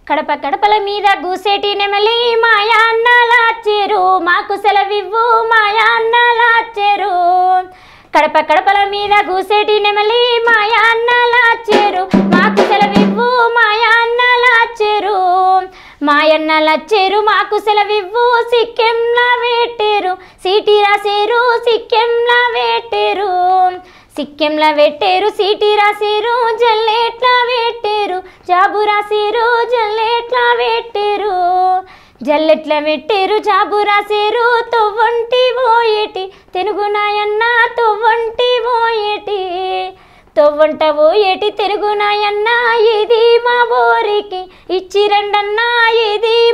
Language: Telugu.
కడప కడపల మీద గూసేటి నెమలి మాయా అన్నాలాచ్చేరు మాకు సెలవివ్వు మాయా అన్నాలాచ్చేరు కడప కడపల మీద గూసేటి నెమలి మాయా అన్నాలాచ్చేరు మాకు సెలవివ్వు మాయా అన్నాలాచ్చేరు మాయన్నలచ్చేరు మాకు సెలవివ్వు సిక్కెంలా వేటేరు సీటీ రాసేరు సిక్కెంలా వేటేరు సిక్కెంలా పెట్టేరు సీటీ రాసేరు జల్లేట్లా పెట్టేరు జాబు రాసేరు జల్లేట్లా పెట్టేరు జల్లెట్ల పెట్టేరు జాబు రాసేరు తొవ్వంటి పోయేటి తెలుగు నాయన్న తొవ్వంటి పోయేటి తొవ్వంట పోయేటి తెలుగు నాయన్న ఇది మా బోరికి ఇచ్చిరండన్నా ఇది